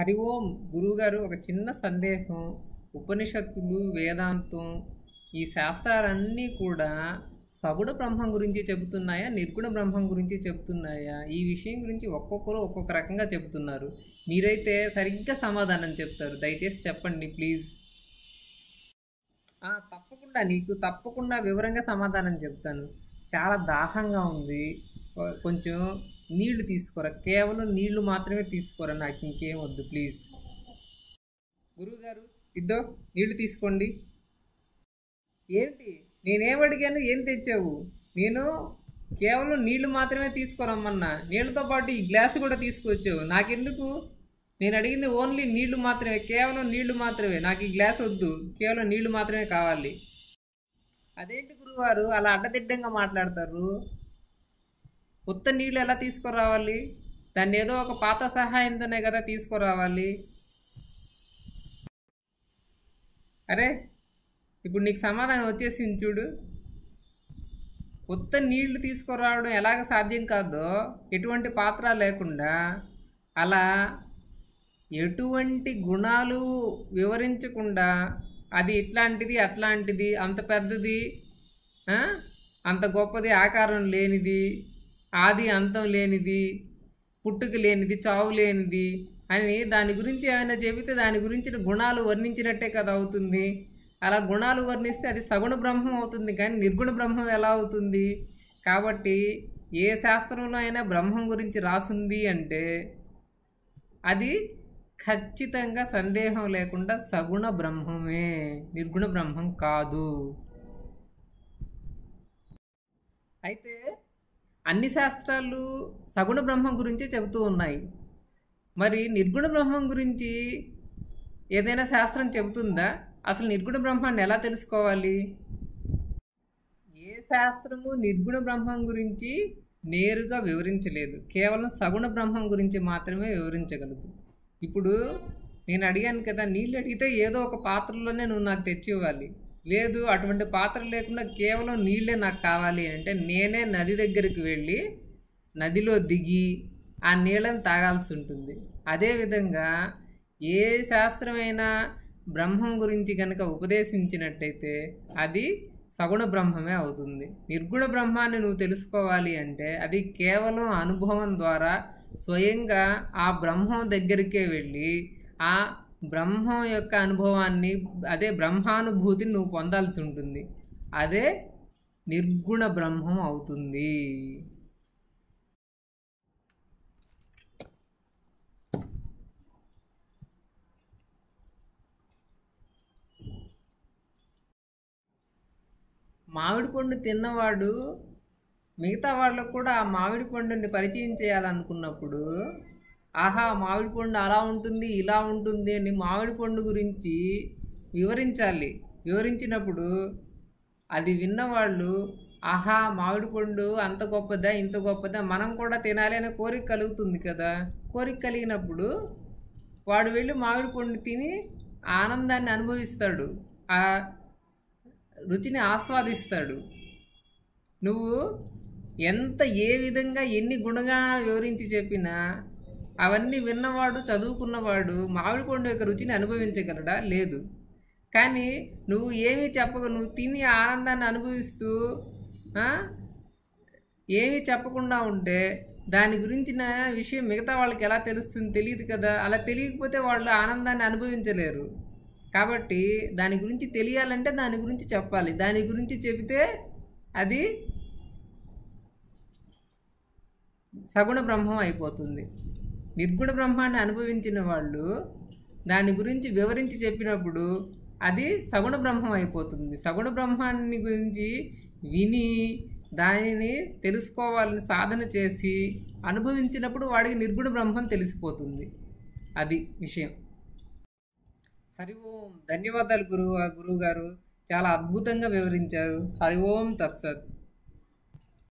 హరి ఓం గురువుగారు ఒక చిన్న సందేహం ఉపనిషత్తులు వేదాంతం ఈ శాస్త్రాలన్నీ కూడా సగుణ బ్రహ్మం గురించి చెబుతున్నాయా నిర్గుణ బ్రహ్మం గురించి చెబుతున్నాయా ఈ విషయం గురించి ఒక్కొక్కరు ఒక్కొక్క రకంగా చెబుతున్నారు మీరైతే సరిగ్గా సమాధానం చెప్తారు దయచేసి చెప్పండి ప్లీజ్ ఆ, తప్పకుండా నీకు తప్పకుండా వివరంగా సమాధానం చెప్తాను చాలా దాహంగా ఉంది కొ- కొంచెం నీళ్లు తీసుకోరా కేవలం నీళ్లు మాత్రమే తీసుకోరా నాకు ఇంకేం వద్దు ప్లీజ్ గురువుగారు ఇద్దో నీళ్లు తీసుకోండి ఏంటి నేనేం అడిగాను ఏం తెచ్చావు నేను కేవలం నీళ్లు మాత్రమే తీసుకురమ్మన్నా నీళ్ళతో పాటు ఈ గ్లాసు కూడా తీసుకొచ్చావు నాకెందుకు నేను అడిగింది ఓన్లీ నీళ్లు మాత్రమే కేవలం నీళ్లు మాత్రమే నాకు ఈ గ్లాస్ వద్దు కేవలం నీళ్లు మాత్రమే కావాలి అదేంటి గురువారు అలా అడ్డదిడ్డంగా మాట్లాడతారు ఉత్త నీళ్ళు ఎలా తీసుకురావాలి దాన్ని ఏదో ఒక పాత సహాయంతోనే కదా తీసుకురావాలి అరే ఇప్పుడు నీకు సమాధానం వచ్చేసింది చూడు ఉత్త నీళ్లు తీసుకురావడం ఎలాగ సాధ్యం కాదో ఎటువంటి పాత్ర లేకుండా అలా ఎటువంటి గుణాలు వివరించకుండా అది ఇట్లాంటిది అట్లాంటిది అంత పెద్దది ఆ? అంత గొప్పది ఆకారం లేనిది ఆది అంతం లేనిది పుట్టుక లేనిది చావు లేనిది అని దాని గురించి ఏమైనా చెబితే దాని గురించిన గుణాలు వర్ణించినట్టే కదా అవుతుంది అలా గుణాలు వర్ణిస్తే అది సగుణ బ్రహ్మం అవుతుంది కానీ నిర్గుణ బ్రహ్మం ఎలా అవుతుంది కాబట్టి ఏ శాస్త్రంలో అయినా బ్రహ్మం గురించి రాసుంది అంటే అది ఖచ్చితంగా సందేహం లేకుండా సగుణ బ్రహ్మమే నిర్గుణ బ్రహ్మం కాదు అయితే అన్ని శాస్త్రాలు సగుణ బ్రహ్మం గురించే చెబుతూ ఉన్నాయి మరి నిర్గుణ బ్రహ్మం గురించి ఏదైనా శాస్త్రం చెబుతుందా అసలు నిర్గుణ బ్రహ్మాన్ని ఎలా తెలుసుకోవాలి ఏ శాస్త్రము నిర్గుణ బ్రహ్మం గురించి నేరుగా వివరించలేదు కేవలం సగుణ బ్రహ్మం గురించి మాత్రమే వివరించగలదు ఇప్పుడు నేను అడిగాను కదా నీళ్ళు అడిగితే ఏదో ఒక పాత్రలోనే నువ్వు నాకు తెచ్చి ఇవ్వాలి లేదు అటువంటి పాత్ర లేకుండా కేవలం నీళ్ళే నాకు కావాలి అంటే నేనే నది దగ్గరికి వెళ్ళి నదిలో దిగి ఆ నీళ్ళని తాగాల్సి ఉంటుంది అదేవిధంగా ఏ శాస్త్రమైనా బ్రహ్మం గురించి కనుక ఉపదేశించినట్టయితే అది సగుణ బ్రహ్మమే అవుతుంది నిర్గుణ బ్రహ్మాన్ని నువ్వు తెలుసుకోవాలి అంటే అది కేవలం అనుభవం ద్వారా స్వయంగా ఆ బ్రహ్మం దగ్గరికే వెళ్ళి ఆ బ్రహ్మం యొక్క అనుభవాన్ని అదే బ్రహ్మానుభూతిని నువ్వు పొందాల్సి ఉంటుంది అదే నిర్గుణ బ్రహ్మం అవుతుంది మామిడి పండు తిన్నవాడు మిగతా వాళ్ళకు కూడా ఆ మామిడి పండుని పరిచయం చేయాలనుకున్నప్పుడు ఆహా మామిడి పండు అలా ఉంటుంది ఇలా ఉంటుంది అని మామిడి పండు గురించి వివరించాలి వివరించినప్పుడు అది విన్నవాళ్ళు ఆహా మామిడి పండు అంత గొప్పదా ఇంత గొప్పదా మనం కూడా తినాలి అనే కోరిక కలుగుతుంది కదా కోరిక కలిగినప్పుడు వాడు వెళ్ళి మామిడి పండు తిని ఆనందాన్ని అనుభవిస్తాడు ఆ రుచిని ఆస్వాదిస్తాడు నువ్వు ఎంత ఏ విధంగా ఎన్ని గుణగానాలు వివరించి చెప్పినా అవన్నీ విన్నవాడు చదువుకున్నవాడు మామిడి పండు యొక్క రుచిని అనుభవించగలడా లేదు కానీ నువ్వు ఏమీ చెప్పక నువ్వు తిని ఆ ఆనందాన్ని అనుభవిస్తూ ఆ, ఏమీ చెప్పకుండా ఉంటే దాని గురించిన విషయం మిగతా వాళ్ళకి ఎలా తెలుస్తుంది తెలియదు కదా అలా తెలియకపోతే వాళ్ళు ఆనందాన్ని అనుభవించలేరు కాబట్టి దాని గురించి తెలియాలంటే దాని గురించి చెప్పాలి దాని గురించి చెబితే అది సగుణ బ్రహ్మం అయిపోతుంది నిర్గుణ బ్రహ్మాన్ని అనుభవించిన వాళ్ళు దాని గురించి వివరించి చెప్పినప్పుడు అది సగుణ బ్రహ్మం అయిపోతుంది సగుణ బ్రహ్మాన్ని గురించి విని దానిని తెలుసుకోవాలని సాధన చేసి అనుభవించినప్పుడు వాడికి నిర్గుణ బ్రహ్మం తెలిసిపోతుంది అది విషయం హరి ఓం ధన్యవాదాలు గురువు గురువు గారు చాలా అద్భుతంగా వివరించారు హరి ఓం తత్సత్